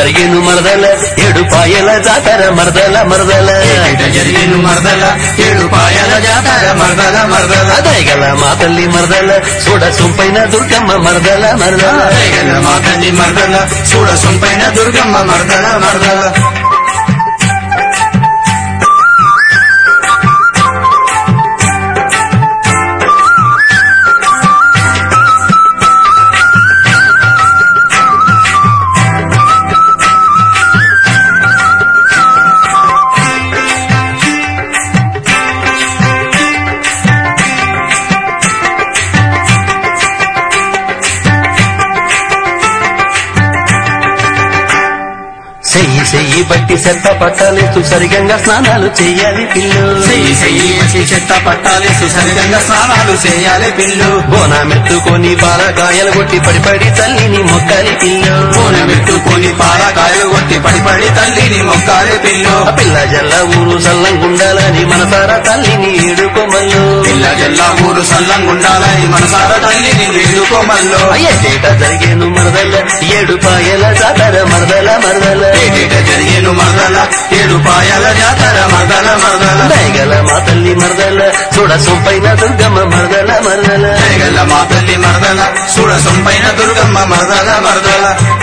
జరిగేను మరదల ఏడు పాయల జాతర మరదల మరదల ఏట జరిగేను మరదల ఏడు పాయల జాతర మరదల మరదల దయగల మా తల్లి మరదల చూడ సొంపైన దుర్గమ్మ మరదల మరదల దయగల మా తల్లి మరదల చూడ సొంపైన దుర్గమ్మ మరదల మరదల చెయ్యి చెయ్యి బట్టి చెత్త పట్టాలేస్తూ సరిగంగా స్నానాలు చెయ్యాలి పిల్లు చెయ్యి చెయ్యి వేసి చెత్త పట్టాలేసి సరిగంగా స్నానాలు చేయాలి పిల్లు బోనామెత్తుకొని పాలకాయలు కొట్టి పడి పడి తల్లిని మొక్కాలి పిల్లు పూన పెట్టుకొని పాలకాయలు కొట్టి పడి పడి తల్లిని మొక్కాలి పిల్లు ఆ పిల్ల జల్ల ఊరు సల్లంగుండాలని మనసారా తల్లిని ఏడుకోమల్లు పిల్ల జల్లా ఊరు సల్లంగుండాలని మనసార తల్లిని వేడుకోమల్లో అయ్యేట జరిగేను మరదల ఏడు పాయల జాతర మరదల మరదల ఏటేట జరిగేను మరదల ఏడు పాయల జాతర మరదల మరదల దయగల మా తల్లి మరదల చూడ సొంపైన దుర్గమ్మ మరదల మరదల జయగల్ల మా తల్లి మరదల చూడ సొంపైన దుర్గమ్మ మరదల మరదల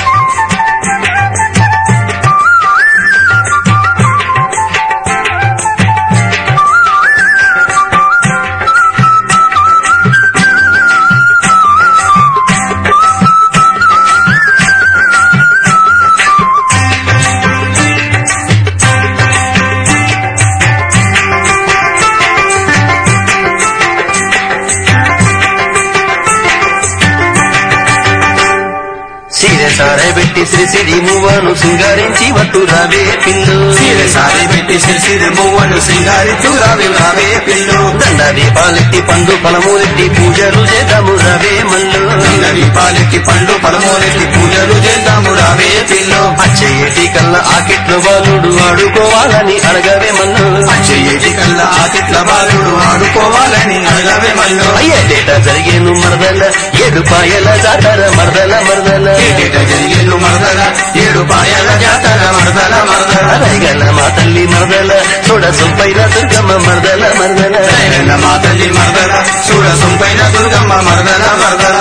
సీరె సారే పెట్టి శ్రీ సిరి మువ్వను సింగారించి వట్టు రావే పిల్లు సీరె సారి పెట్టి సిరిసిరి మువ్వను సింగారి చూరావి రావే పిల్లు దండ దీపాలెట్టి పండు ఫలములెట్టి పూజలు చేద్దాము రావే మల్లు నంగని పాలెట్టి పండు పలమూలెట్టి పూజలు చేద్దాము రావే పిల్లు అచ్చయ్యేటి కల్లా ఆకిట్లో బాలుడు ఆడుకోవాలని అడగవే మల్లు అచ్చయ్యేటి కల్లా ఆకిట్ల బాలుడు ఆడుకోవాలని అడగవే మల్లు అయ్యేటేట జరిగేను మరదల ఏడు పాయల జాతర మరదల మరదల ఏటేట జరిగేను మరదల ఏడు పాయల జాతర మరదల మరదల అరగల మా తల్లి మరదల చూడ సొంపైన దుర్గమ్మ మరదల మరదల జయగల్ల మా తల్లి మరదల చూడ సొంపైన దుర్గమ్మ మరదల మరదల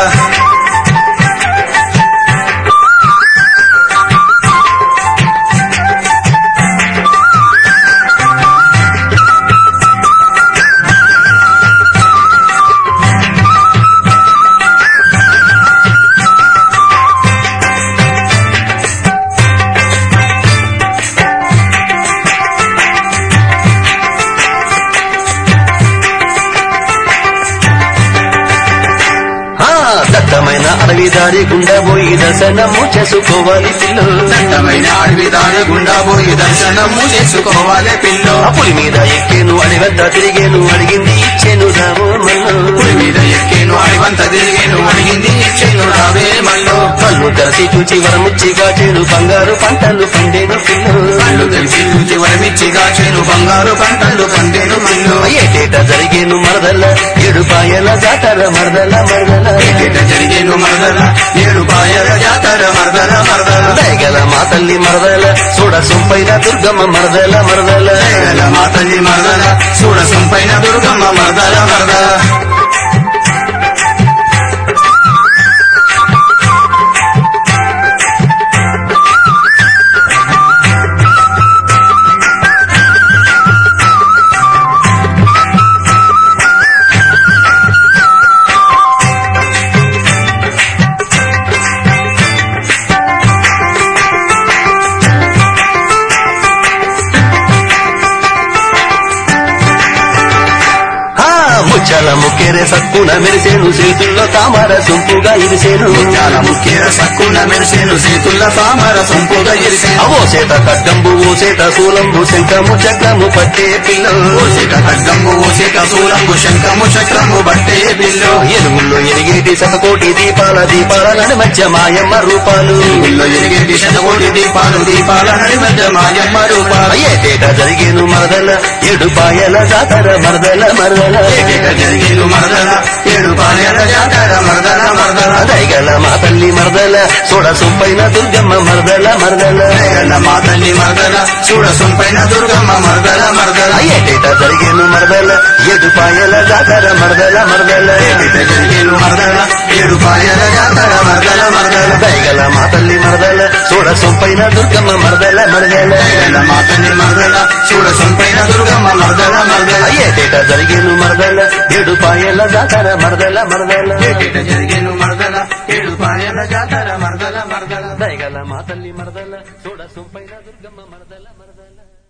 ఆ, దట్టమైన అడవి దారి గుండా పోయి దర్శనము చేసుకోవాలి పిల్లు దట్టమైన అడవి దారి గుండా పోయి దర్శనము చేసుకోవాలి పిల్లు పులి మీద ఎక్కేను అడివద్ద తిరిగేను అడిగింది ఇచ్చేను రావు మల్లు పులి మీద ఎక్కేను అడివంత తిరిగేను అడిగింది ఇచ్చేను రావే మల్లు కళ్ళు తెరచి చూచి వరముచ్చి కాచేను బంగారు పంటలు పండేను పిల్లు కళ్ళు తెలిసి చూచి వరమిచ్చి కాచేను బంగారు పంటలు పండేను మల్లు ఏటేట జరిగేను మరదల ఏడు పాయల జాతర మరదల మరదల ఏటేట జరిగేను మరదల ఏడు పాయల జాతర మరదల మరదల దయగల మా తల్లి మరదల చూడ సొంపైన దుర్గమ్మ మరదల మరదల జయగల మా తల్లి మరదల చూడ సొంపైన దుర్గమ్మ మరదల మరదల ఆ, ముచ్చాల ముక్కేరే సక్కున మెరిసేను చేతుల్లో తామర సొంపుగా ఇరిసేను చాలా ముఖ్య సక్కున మెరిసేను చేతుల్ల తామర సొంపుగా ఇరిసేను అవో సేట ఖడ్డంబు ఓ సేట శూలంబు శంఖము చక్రము పట్టే పిల్లలు ఓసిక ఖడ్గంబు ఓసిక శూలంబు శంఖము చక్రము బట్టే బిల్లు ఎలుగుల్లో ఎరిగేటి శతకోటి దీపాల దీపాల నడి మధ్య మాయమ్మ రూపాలు ఇల్లు ఎరిగేటి శతకోటి దీపాలు దీపాల నడి మధ్య మాయమ్మ రూపాలు ఏటేట జరిగేను మరదల ఏడు పాయల జాతర మరదల మరదల ఏటేట జరిగేను మరదల ఏడు పాలెల జాతర మరదల మరదల దయగల మా తల్లి మరదల చూడ సొంపైన దుర్గమ్మ మరదల మరదల దయగల మా తల్లి మరదల చూడ సొంపైన దుర్గమ్మ మరదల మరదల ఏటేట జరిగేను మరదల ఏడు పాయల జాతర మరదల మరదల ఏటిట జరిగేను మరదల ఏడు పాలెల జాతర మరదల మరదల దయగల మా తల్లి మరదల చూడ సొంపైన దుర్గమ్మ మరదల మరదల దయగల మా తల్లి మరదల చూడ సొంపైన దుర్గమ్మ మరదల మరదల ఏటేట జరిగేను మరదల ఏడు పాయల జాతర మరదల మరదల ఏటిట జరిగేను మరదల ఏడు పాలెల జాతర మరదల మరదల దయగల మా తల్లి మరదల చూడ సొంపైన దుర్గమ్మ మరదల మరదల